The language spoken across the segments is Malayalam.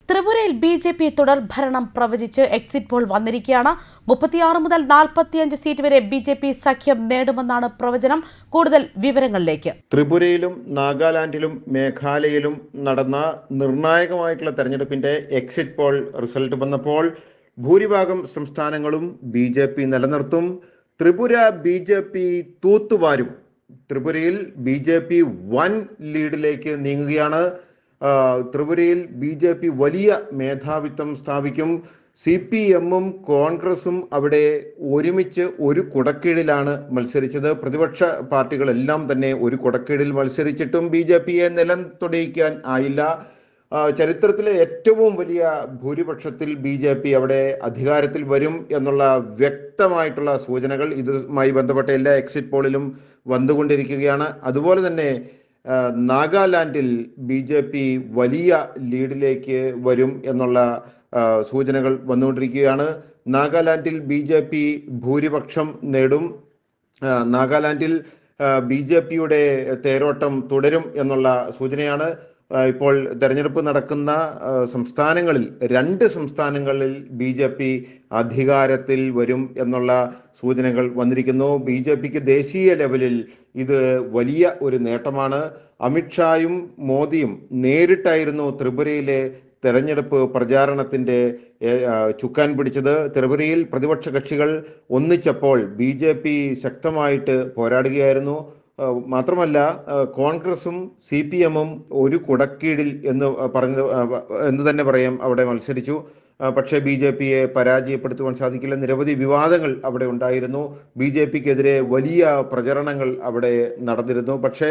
ത്രിപുരയിൽ ബി ജെ പി തുടർ ഭരണം പ്രവചിച്ച് എക്സിറ്റ് പോൾ വന്നിരിക്കുകയാണ് മുപ്പത്തിയാറ് മുതൽ നാൽപ്പത്തിയഞ്ച് സീറ്റ് വരെ ബി ജെ പി സഖ്യം നേടുമെന്നാണ് പ്രവചനം കൂടുതൽ വിവരങ്ങളിലേക്ക് ത്രിപുരയിലും നാഗാലാൻഡിലും മേഘാലയയിലും നടന്ന നിർണായകമായിട്ടുള്ള തെരഞ്ഞെടുപ്പിന്റെ എക്സിറ്റ് പോൾ റിസൾട്ട് വന്നപ്പോൾ ഭൂരിഭാഗം സംസ്ഥാനങ്ങളും ബി ജെ പി നിലനിർത്തും ത്രിപുര ബി ജെ പി തൂത്തുവാരും ത്രിപുരയിൽ ബി ജെ പി വൻ ലീഡിലേക്ക് നീങ്ങുകയാണ് ആ, ത്രിപുരയിൽ ബി ജെ പി വലിയ മേധാവിത്വം സ്ഥാപിക്കും സി പി എമ്മും കോൺഗ്രസും അവിടെ ഒരുമിച്ച് ഒരു കുടക്കീഴിലാണ് മത്സരിച്ചത് പ്രതിപക്ഷ പാർട്ടികളെല്ലാം തന്നെ ഒരു കുടക്കീഴിൽ മത്സരിച്ചിട്ടും ബി ജെ പിയെ നിലം തൊടിയിക്കാൻ ആയില്ല ആ, ചരിത്രത്തിലെ ഏറ്റവും വലിയ ഭൂരിപക്ഷത്തിൽ ബി ജെ പി അവിടെ അധികാരത്തിൽ വരും എന്നുള്ള വ്യക്തമായിട്ടുള്ള സൂചനകൾ ഇതുമായി ബന്ധപ്പെട്ട എല്ലാ എക്സിറ്റ് പോളിലും വന്നുകൊണ്ടിരിക്കുകയാണ് അതുപോലെ തന്നെ ആ, നാഗാലാൻഡിൽ ബി ജെ പി വലിയ ലീഡിലേക്ക് വരും എന്നുള്ള ആ, സൂചനകൾ വന്നുകൊണ്ടിരിക്കുകയാണ് നാഗാലാൻഡിൽ ബി ജെ പി ഭൂരിപക്ഷം നേടും ആ, നാഗാലാൻഡിൽ ബി ജെ പിയുടെ തേരോട്ടം തുടരും എന്നുള്ള സൂചനയാണ് ആ, ഇപ്പോൾ തെരഞ്ഞെടുപ്പ് നടക്കുന്ന ആ, സംസ്ഥാനങ്ങളിൽ രണ്ട് സംസ്ഥാനങ്ങളിൽ ബി ജെ പി അധികാരത്തിൽ വരും എന്നുള്ള സൂചനകൾ വന്നിരിക്കുന്നു ബി ജെ പിക്ക് ദേശീയ ലെവലിൽ ഇത് വലിയ ഒരു നേട്ടമാണ് അമിത്ഷായും മോദിയും നേരിട്ടായിരുന്നു ത്രിപുരയിലെ തെരഞ്ഞെടുപ്പ് പ്രചാരണത്തിന്റെ ഏ, ആ, ചുക്കാൻ പിടിച്ചത് ത്രിപുരയിൽ പ്രതിപക്ഷ കക്ഷികൾ ഒന്നിച്ചപ്പോൾ ബി ജെ പി ശക്തമായിട്ട് പോരാടുകയായിരുന്നു ആ, മാത്രമല്ല ആ, കോൺഗ്രസും സി പി എമ്മും ഒരു കുടക്കീഴിൽ എന്ന് പറഞ്ഞത് ആ, എന്ന് തന്നെ പറയാം അവിടെ മത്സരിച്ചു ആ, പക്ഷേ ബി ജെ പിയെ പരാജയപ്പെടുത്തുവാൻ സാധിക്കില്ല നിരവധി വിവാദങ്ങൾ അവിടെ ഉണ്ടായിരുന്നു ബി ജെ പിക്കെതിരെ വലിയ പ്രചരണങ്ങൾ അവിടെ നടന്നിരുന്നു പക്ഷേ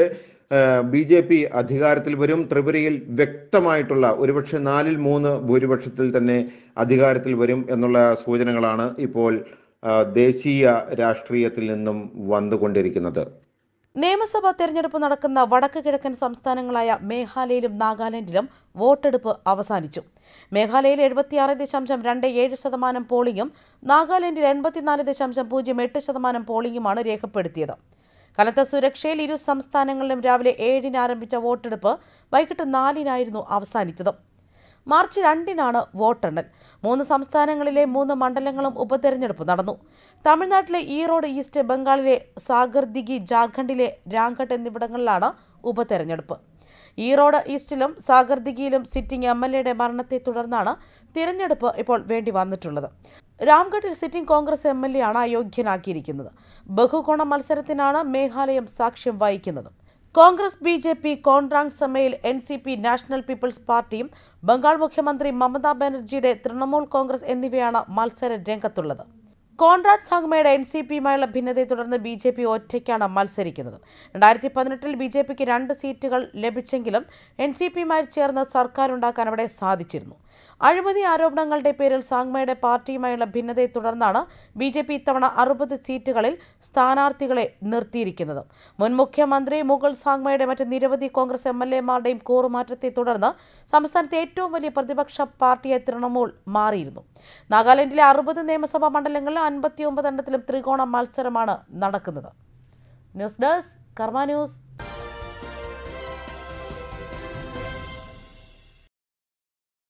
ബി ജെ പി അധികാരത്തിൽ വരും ത്രിപുരയിൽ വ്യക്തമായിട്ടുള്ള ഒരുപക്ഷെ നാലിൽ മൂന്ന് ഭൂരിപക്ഷത്തിൽ തന്നെ അധികാരത്തിൽ വരും എന്നുള്ള സൂചനകളാണ് ഇപ്പോൾ ആ, ദേശീയ രാഷ്ട്രീയത്തിൽ നിന്നും വന്നുകൊണ്ടിരിക്കുന്നത് നിയമസഭാ തെരഞ്ഞെടുപ്പ് നടക്കുന്ന വടക്ക് കിഴക്കൻ സംസ്ഥാനങ്ങളായ മേഘാലയയിലും നാഗാലാൻഡിലും വോട്ടെടുപ്പ് അവസാനിച്ചു മേഘാലയയിൽ എഴുപത്തിയാറ് ദശാംശം രണ്ട് ഏഴ് ശതമാനം പോളിംഗും നാഗാലാൻഡിൽ എൺപത്തിനാല് ദശാംശം പൂജ്യം എട്ട് ശതമാനം പോളിംഗുമാണ് രേഖപ്പെടുത്തിയത് കനത്ത സുരക്ഷയിൽ ഇരു സംസ്ഥാനങ്ങളിലും രാവിലെ ഏഴിന് ആരംഭിച്ച വോട്ടെടുപ്പ് വൈകിട്ട് നാലിനായിരുന്നു അവസാനിച്ചത് മാർച്ച് രണ്ടിനാണ് വോട്ടെണ്ണൽ മൂന്ന് സംസ്ഥാനങ്ങളിലെ മൂന്ന് മണ്ഡലങ്ങളും ഉപതെരഞ്ഞെടുപ്പ് നടന്നു തമിഴ്നാട്ടിലെ ഈറോഡ് ഈസ്റ്റ് ബംഗാളിലെ സാഗർദിഗി ജാർഖണ്ഡിലെ രാംഘട്ട് എന്നിവിടങ്ങളിലാണ് ഉപതെരഞ്ഞെടുപ്പ് ഈറോഡ് ഈസ്റ്റിലും സാഗർദിഗിയിലും സിറ്റിംഗ് എം എൽ എയുടെ മരണത്തെ തുടർന്നാണ് തിരഞ്ഞെടുപ്പ് ഇപ്പോൾ വേണ്ടി വന്നിട്ടുള്ളത് രാംഘട്ടിൽ sitting Congress M L A ആണ് അയോഗ്യനാക്കിയിരിക്കുന്നത് ബഹുകോണ മത്സരത്തിനാണ് മേഘാലയം സാക്ഷ്യം വഹിക്കുന്നത് Congress B J P Conrad സമ്മയിൽ N C P National People's പാർട്ടിയും ബംഗാൾ മുഖ്യമന്ത്രി മമതാ ബാനർജിയുടെ തൃണമൂൽ കോൺഗ്രസ് എന്നിവയാണ് മത്സര രംഗത്തുള്ളത് കോൺട്രാക്ട് സംഘമയുടെ എൻ സി പിയുമായുള്ള ഭിന്നതയെ തുടർന്ന് ബി ജെ പി ഒറ്റയ്ക്കാണ് മത്സരിക്കുന്നത് രണ്ടായിരത്തി പതിനെട്ടിൽ ബി ജെ പിക്ക് രണ്ട് സീറ്റുകൾ ലഭിച്ചെങ്കിലും എൻ സി പിയുമായി ചേർന്ന് സർക്കാരുണ്ടാക്കാൻ അവിടെ സാധിച്ചിരുന്നു അഴിമതി ആരോപണങ്ങളുടെ പേരിൽ സാങ്മയുടെ പാർട്ടിയുമായുള്ള ഭിന്നതയെ തുടർന്നാണ് ബി ജെ പി ഇത്തവണ അറുപത് സീറ്റുകളിൽ സ്ഥാനാർത്ഥികളെ നിർത്തിയിരിക്കുന്നത് മുൻ മുഖ്യമന്ത്രി മുഗൾ സാങ്മയുടെ മറ്റ് നിരവധി കോൺഗ്രസ് എം എൽ എമാരുടെയും കൂറുമാറ്റത്തെ തുടർന്ന് സംസ്ഥാനത്തെ ഏറ്റവും വലിയ പ്രതിപക്ഷ പാർട്ടിയായി തൃണമൂൽ മാറിയിരുന്നു നാഗാലാൻഡിലെ അറുപത് നിയമസഭാ മണ്ഡലങ്ങളിൽ അൻപത്തിയൊമ്പത് എണ്ണത്തിലും ത്രികോണ മത്സരമാണ് നടക്കുന്നത് ന്യൂസ് ഡെസ്ക് കർമ്മ ന്യൂസ്